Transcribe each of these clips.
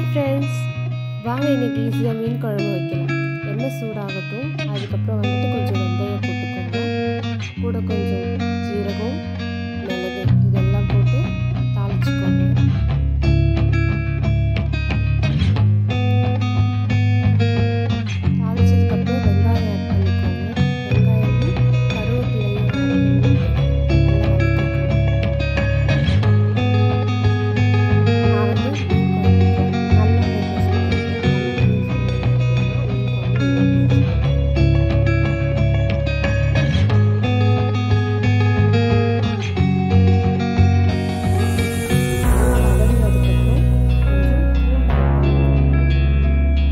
friends வாங்க இன்னைக்கு ஈஸியாக மீன் குழம்பு வைக்கலாம் எண்ணெய் சூடாகட்டும் அதுக்கப்புறம் வந்துட்டு கொஞ்சம் வெந்தயம் போட்டுக்கோங்க கூட கொஞ்சம் ஜீரகம் மிளகு இதெல்லாம் போட்டு தாளிச்சுக்கோங்க தாளிச்சதுக்கப்புறம் வெங்காயம் ஆட் பண்ணிக்கோங்க வெங்காயமும் கருவேப்பிலையும் ஆட் பண்ணி நல்லா வதக்கிக்கோங்க நான் வந்து மீன் குழம்புக்கு நல்லெண்ணெய் யூஸ் பண்ணியிருக்கேன் நல்லெண்ணெய் யூஸ் பண்ணி அப்படின்னா மீன் குழம்பு இன்னும் டேஸ்ட் வதங்கினதுக்கப்புறம் கொஞ்சம் பூண்டு ஆட் பண்ணிக்கோங்க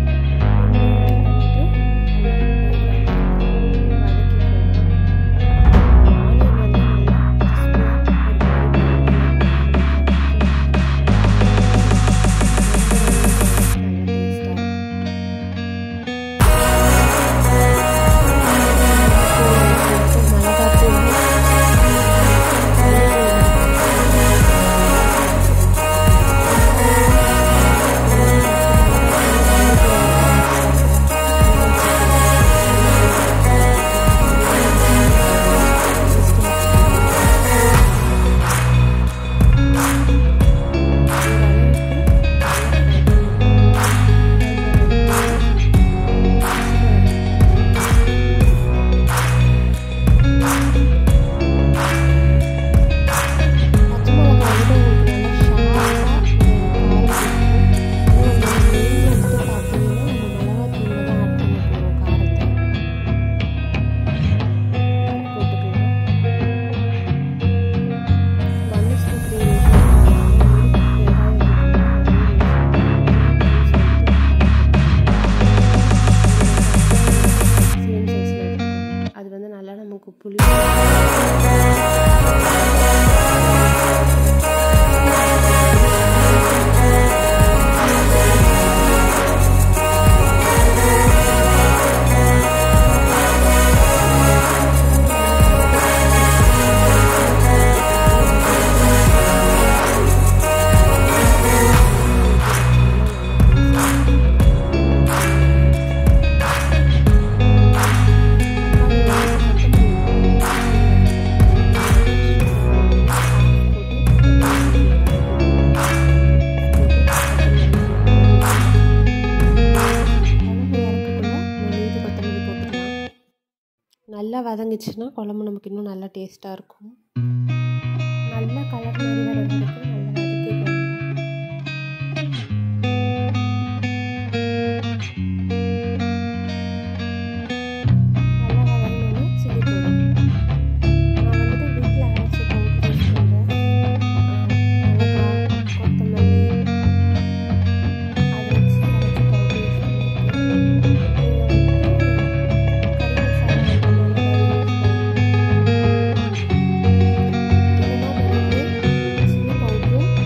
பச்சை மிளகாய் வந்து உங்களுக்கு நல்லா ஷார்ப்பாக காரம் கொடுக்கும் நம்ம மெயின் வந்துட்டு பார்த்தீங்கன்னா நம்ம மிளகாத்தூள் தான் ஆட் பண்ண போகிறோம் காரத்தை போட்டுக்கலாம் one is to three same சைஸில் அது வந்து நல்லா நமக்கு புளி நல்லா வதங்கிச்சுன்னா குழம்பு நமக்கு இன்னும் நல்லா டேஸ்ட்டாக இருக்கும் நல்லா கலர் மாதிரி வர வரைக்கும் நல்லா வதக்கிக்கோங்க நல்லா வதங்கினோன்னா சில்லி போடும் நான் வந்துட்டு வீட்டில் அரைச்ச பவுடர் யூஸ் பண்ணுறேன் மிளகாய் கொத்தமல்லி அதை வச்சு அரைச்ச பவுடர் யூஸ் பண்ணியிருக்கேன் நீங்கள் வந்துட்டு கறி மசாலா அந்த மாதிரி யூஸ் பண்ணலாம் இல்லைன்னா வெறும் சில்லி பவுடரும்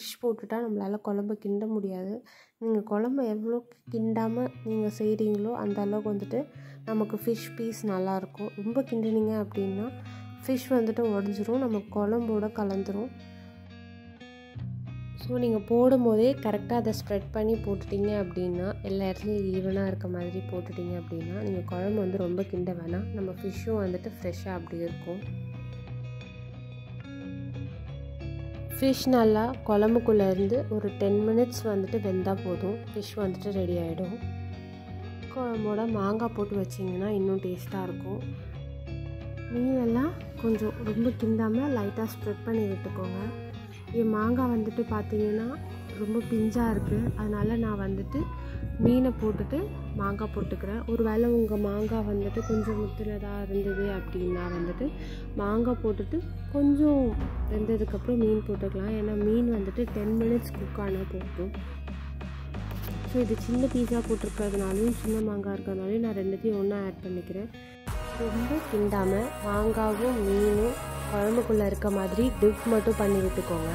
ஃபிஷ் போட்டுட்டா நம்மளால் குழம்பு கிண்ட முடியாது நீங்கள் குழம்பு எவ்வளோ கிண்டாமல் நீங்கள் செய்கிறீங்களோ அந்த அளவுக்கு வந்துட்டு நமக்கு ஃபிஷ் பீஸ் நல்லாயிருக்கும் ரொம்ப கிண்டினீங்க அப்படின்னா ஃபிஷ் வந்துட்டு உடஞ்சிரும் நம்ம குழம்போட கலந்துரும் ஸோ நீங்கள் போடும்போதே கரெக்டாக அதை ஸ்ப்ரெட் பண்ணி போட்டுட்டீங்க அப்படின்னா எல்லா இடத்துலையும் ஈவனாக இருக்க மாதிரி போட்டுட்டீங்க அப்படின்னா நீங்கள் குழம்பு வந்து ரொம்ப கிண்ட வேணாம் நம்ம ஃபிஷ்ஷும் வந்துட்டு ஃப்ரெஷ்ஷாக அப்படி இருக்கும் ஃபிஷ் நல்லா குழம்புக்குள்ளே இருந்து ஒரு டென் மினிட்ஸ் வந்துட்டு வெந்தால் போதும் ஃபிஷ் வந்துட்டு ரெடி ஆகிடும் குழம்போட மாங்காய் போட்டு வச்சிங்கன்னா இன்னும் டேஸ்ட்டாக இருக்கும் மீனெல்லாம் கொஞ்சம் ரொம்ப கிண்டாமல் லைட்டாக ஸ்ப்ரெட் பண்ணி விட்டுக்கோங்க என் மாங்காய் வந்துட்டு பார்த்தீங்கன்னா ரொம்ப பிஞ்சாக இருக்குது அதனால் நான் வந்துட்டு மீனை போட்டுட்டு மாங்காய் போட்டுக்கிறேன் ஒரு வேளை உங்கள் மாங்காய் வந்துட்டு கொஞ்சம் முத்துனதாக இருந்தது அப்படின்னா வந்துட்டு மாங்காய் போட்டுட்டு கொஞ்சம் வெந்ததுக்கப்புறம் மீன் போட்டுக்கலாம் ஏன்னா மீன் வந்துட்டு டென் மினிட்ஸ் குக் ஆனால் போதும் ஸோ இது சின்ன பீஸாக போட்டிருக்கிறதுனாலையும் சின்ன மாங்காய் இருக்கிறதுனாலையும் நான் ரெண்டுத்தையும் ஒன்றா ஆட் பண்ணிக்கிறேன் ரொம்ப கிண்டாமல் மாங்காவும் மீனும் குழம்புக்குள்ளே இருக்க மாதிரி டிப் மட்டும் பண்ணி விட்டுக்கோங்க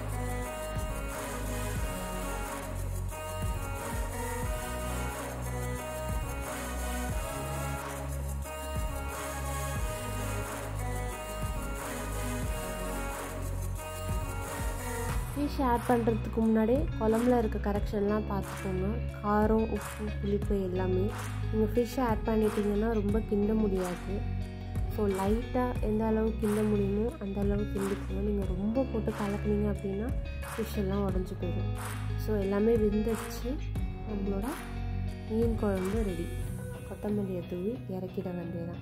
ஃபிஷ் ஆட் பண்ணுறதுக்கு முன்னாடி குழம்புல இருக்க கரெக்ஷன்லாம் பார்த்துக்கோங்க காரம் உப்பு புளிப்பு எல்லாமே நீங்கள் ஃபிஷ் ஆட் பண்ணிட்டீங்கன்னா ரொம்ப கிண்ட முடியாது ஸோ லைட்டாக எந்த அளவுக்கு கிண்ட முடியுமோ அந்த அளவுக்கு கிண்டிக்கோங்க நீங்கள் ரொம்ப போட்டு கலக்குனீங்க அப்படின்னா ஃபிஷ் எல்லாம் உடஞ்சி போயிடும் ஸோ எல்லாமே வெந்துச்சு நம்மளோட மீன் குழம்பு ரெடி கொத்தமல்லியை தூவி இறக்கிட வேண்டியதான்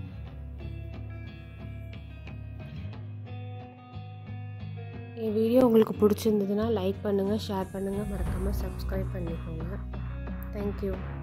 என் வீடியோ உங்களுக்கு பிடிச்சிருந்ததுன்னா லைக் பண்ணுங்கள் ஷேர் பண்ணுங்கள் மறக்காமல் சப்ஸ்கிரைப் பண்ணிக்கோங்க தேங்க்யூ